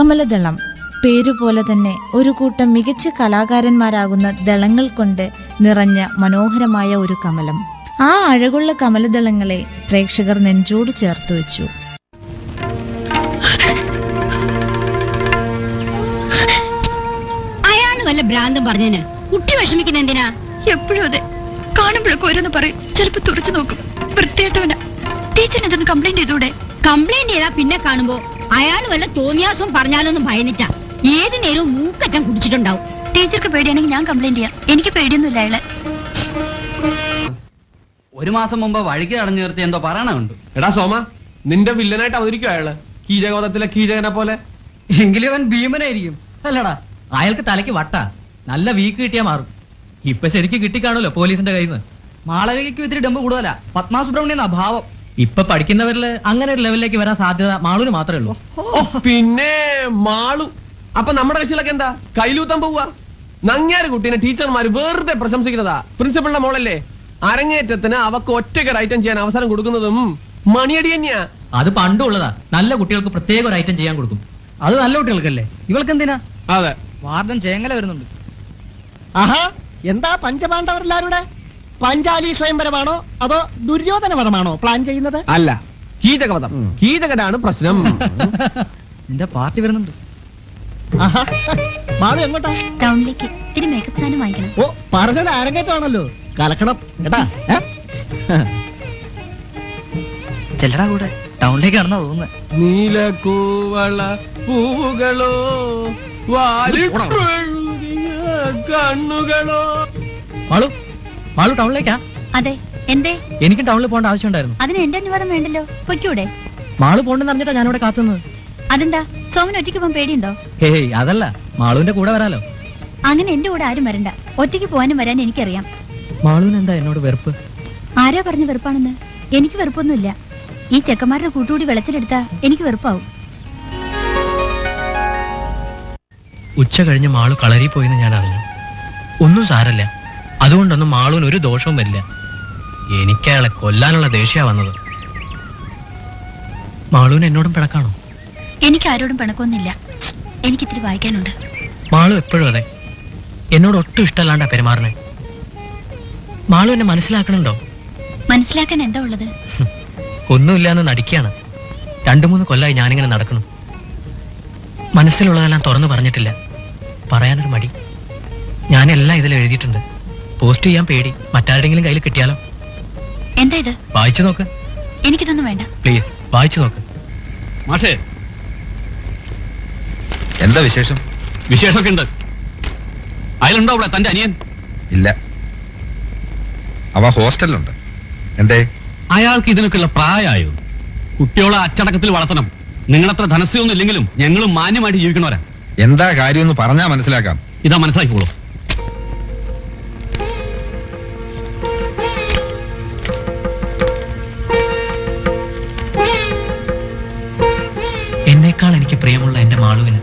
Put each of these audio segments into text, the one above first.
കമലദളം പേരുപോലെ തന്നെ ഒരു കൂട്ടം മികച്ച കലാകാരന്മാരാകുന്ന ദളങ്ങൾ കൊണ്ട് നിറഞ്ഞ മനോഹരമായ ഒരു കമലം ആ അഴകുള്ള കമലദളങ്ങളെ പ്രേക്ഷകർ നെഞ്ചോട് ചേർത്ത് വെച്ചു അയാൾ വല്ല ഭ്രാന്തം പറഞ്ഞതിന് കുട്ടി വിഷമിക്കുന്ന എന്തിനാ എപ്പോഴും അതെ കാണുമ്പോഴൊക്കെ ഓരോന്ന് പറയും ചിലപ്പോ തുറച്ചു നോക്കും വൃത്തിയായിട്ടവനാ ടീച്ചറിന് ഇതൊന്ന് കംപ്ലൈന്റ് ചെയ്തൂടെ കംപ്ലൈന്റ് ചെയ്താ പിന്നെ കാണുമ്പോ അയാൾ വല്ല തോന്നിയാസം പറഞ്ഞാലൊന്നും ഭയന്നിട്ടാ ഏത് നേരവും മൂക്കറ്റം കുടിച്ചിട്ടുണ്ടാവും ടീച്ചർക്ക് പേടിയാണെങ്കിൽ ഞാൻ കംപ്ലൈന്റ് ചെയ്യാം എനിക്ക് പേടിയൊന്നുമില്ല അയാളെ ഒരു മാസം മുമ്പ് വഴിക്ക് തടഞ്ഞു നിർത്തി എന്തോ പറയണമുണ്ട് എടാ സോമ നിന്റെ വില്ലനായിട്ട് അവതരിക്കും അയാള് കീചകവധത്തിലെ കീചകനെ പോലെ എങ്കിലും അവൻ ഭീമനായിരിക്കും അല്ലടാ അയാൾക്ക് തലയ്ക്ക് വട്ട നല്ല വീക്ക് കിട്ടിയാ മാറും ഇപ്പൊ ശരിക്കും കിട്ടിക്കാണല്ലോ പോലീസിന്റെ കയ്യിൽ നിന്ന് മാളവികയ്ക്കും ഇത്തിരി ഡമ്പ് കൂടുതലാ പത്മാ സുബ്രഹ്മണ്യം അഭാവം ഇപ്പൊ പഠിക്കുന്നവരില് അങ്ങനെ ഒരു ലെവലിലേക്ക് വരാൻ സാധ്യത മാളൂന് മാത്രമേ ഉള്ളൂ ഓ, പിന്നെ മാളു അപ്പൊ നമ്മുടെ കക്ഷികളൊക്കെ എന്താ കയ്യിലൂത്താൻ പോവാ നങ്ങാര് കുട്ടീനെ ടീച്ചർമാര് വെറുതെ പ്രശംസിക്കുന്നതാ പ്രിൻസിപ്പളിന്റെ മോളല്ലേ അരങ്ങേറ്റത്തിന് അവക്ക് ഒറ്റയ്ക്ക് ഐറ്റം ചെയ്യാൻ അവസരം കൊടുക്കുന്നതും മണിയടി തന്നെയാ അത് പണ്ടും ഉള്ളതാ നല്ല കുട്ടികൾക്ക് പ്രത്യേക ഒരു ഐറ്റം ചെയ്യാൻ കൊടുക്കും അത് നല്ല കുട്ടികൾക്കല്ലേ ഇവൾക്ക് എന്തിനാ അതെ വാർഡൻ ചേങ്ങല വരുന്നുണ്ട് ആഹാ എന്താ പഞ്ചപാണ്ഡവരെല്ലാരുടെ പഞ്ചാലി സ്വയംവരമാണോ അതോ ദുര്യോധന വധമാണോ പ്ലാൻ ചെയ്യുന്നത് അല്ല കീചകവധം കീചകനാണ് പ്രശ്നം നിന്റെ പാർട്ടി വരുന്നുണ്ട് ആഹാ മാളു എങ്ങോട്ടാ ടൗണിലേക്ക് ഇത്തിരി മേക്കപ്പ് സാധനം വാങ്ങിക്കണം ഓ പറഞ്ഞത് അരങ്ങേറ്റമാണല്ലോ കലക്കണം കേട്ടാ ഏ? ചെല്ലടാ കൂടെ ടൗണിലേക്ക് നടന്നാ തോന്നുന്നത് നീലക്കൂവള പൂവുകളോ വാലിട്ടൊഴുകിയ കണ്ണുകളോ മാളു മാളു ടൗണിലേക്കാ അതെ എന്തേ എനിക്കും ടൗണിൽ പോകേണ്ട ആവശ്യമുണ്ടായിരുന്നു അതിന് എന്റെ അനുവാദം വേണ്ടല്ലോ പൊയ്ക്കൂടെ മാളു പോണ്ടെന്ന് അറിഞ്ഞിട്ടാ ഞാനിവിടെ കാത്തുന്നത് അതെന്താ സോമൻ ഒറ്റയ്ക്ക് പോകാൻ പേടിയുണ്ടോ ഹേയ് അതല്ല മാളുവിന്റെ കൂടെ വരാലോ അങ്ങനെ എന്റെ കൂടെ ആരും വരണ്ട ഒറ്റയ്ക്ക് പോകാനും വരാൻ എനിക്കറിയാം മാളുവിന് എന്താ എന്നോട് വെറുപ്പ് ആരാ പറഞ്ഞ വെറുപ്പാണെന്ന് എനിക്ക് വെറുപ്പൊന്നുമില്ല ഈ ചെക്കന്മാരുടെ കൂട്ടുകൂടി വിളച്ചിലെടുത്താ എനിക്ക് വെറുപ്പാവും ഉച്ച കഴിഞ്ഞ് മാളു കളരി പോയെന്ന് ഞാൻ അറിഞ്ഞു ഒന്നും സാരല്ല അതുകൊണ്ടൊന്നും മാളുവിന് ഒരു ദോഷവും വരില്ല എനിക്ക് അയാളെ കൊല്ലാനുള്ള ദേഷ്യ വന്നത് മാളുവിന് എന്നോടും പിണക്കാണോ എനിക്ക് ആരോടും പിണക്കൊന്നുമില്ല എനിക്ക് ഇത്തിരി വായിക്കാനുണ്ട് മാളു എപ്പോഴും അതെ എന്നോട് ഒട്ടും ഇഷ്ടമല്ലാണ്ടാ പെരുമാറണേ മാളു എന്നെ മനസ്സിലാക്കണുണ്ടോ മനസ്സിലാക്കാൻ എന്താ ഉള്ളത് ഒന്നുമില്ലാന്ന് നടിക്കുകയാണ് രണ്ടു മൂന്ന് കൊല്ലായി ഞാനിങ്ങനെ നടക്കണം മനസ്സിലുള്ളതെല്ലാം തുറന്നു പറഞ്ഞിട്ടില്ല പറയാനൊരു മടി ഞാനെല്ലാം ഇതിൽ എഴുതിയിട്ടുണ്ട് പോസ്റ്റ് ചെയ്യാൻ പേടി മറ്റാരുടെങ്കിലും കയ്യിൽ കിട്ടിയാലോ എന്താ ഇത് വായിച്ചു നോക്ക് എനിക്കിതൊന്നും വേണ്ട പ്ലീസ് വായിച്ചു നോക്ക് മാഷേ എന്താ വിശേഷം വിശേഷമൊക്കെ ഉണ്ട് അയാളുണ്ടോ അവിടെ തന്റെ അനിയൻ ഇല്ല അവ ഹോസ്റ്റലിലുണ്ട് എന്തേ അയാൾക്ക് ഇതിനൊക്കെയുള്ള പ്രായമായോ കുട്ടികളെ അച്ചടക്കത്തിൽ വളർത്തണം നിങ്ങളത്ര ധനസ്യൊന്നും ഇല്ലെങ്കിലും ഞങ്ങളും മാന്യമായിട്ട് ജീവിക്കണവരാ എന്താ കാര്യമെന്ന് പറഞ്ഞാ മനസ്സിലാക്കാം ഇതാ മനസ്സിലാക്കിക്കോളൂ എന്നേക്കാൾ എനിക്ക് പ്രിയമുള്ള എന്റെ മാളുവിന്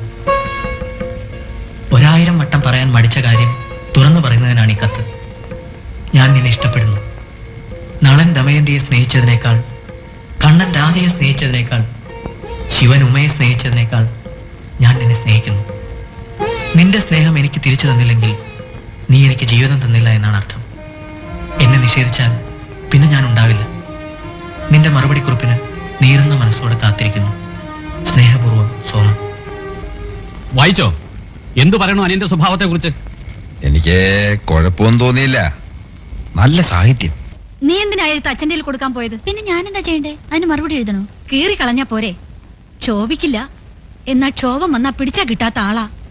ഒരായിരം വട്ടം പറയാൻ മടിച്ച കാര്യം തുറന്നു പറയുന്നതിനാണ് ഈ കത്ത് ഞാൻ നിന്നെ ഇഷ്ടപ്പെടുന്നു നളൻ ദമയന്തിയെ സ്നേഹിച്ചതിനേക്കാൾ കണ്ണൻ രാധയെ സ്നേഹിച്ചതിനേക്കാൾ ശിവൻ ഉമയെ സ്നേഹിച്ചതിനേക്കാൾ ഞാൻ നിന്നെ സ്നേഹിക്കുന്നു നിന്റെ സ്നേഹം എനിക്ക് തിരിച്ചു തന്നില്ലെങ്കിൽ നീ എനിക്ക് ജീവിതം തന്നില്ല എന്നാണ് അർത്ഥം എന്നെ നിഷേധിച്ചാൽ പിന്നെ ഞാൻ ഉണ്ടാവില്ല നിന്റെ മറുപടി കുറിപ്പിന് നീറുന്ന മനസ്സോടെ കാത്തിരിക്കുന്നു സ്നേഹപൂർവ്വം സോമൻ വായിച്ചോ എന്തു പറയണു അനിയന്റെ സ്വഭാവത്തെ കുറിച്ച് എനിക്ക് കുഴപ്പമൊന്നും തോന്നിയില്ല നല്ല സാഹിത്യം നീ എന്തിനാ എഴുത്ത് അച്ഛൻ്റെ കയ്യിൽ കൊടുക്കാൻ പോയത് പിന്നെ ഞാൻ എന്താ ചെയ്യണ്ടേ അതിന് മറുപടി എഴുതണോ കീറി കളഞ്ഞാ പോരെ ക്ഷോഭിക്കില്ല എന്നാ ക്ഷോഭം വന്നാ പിടിച്ചാ കിട്ടാത്ത ആളാ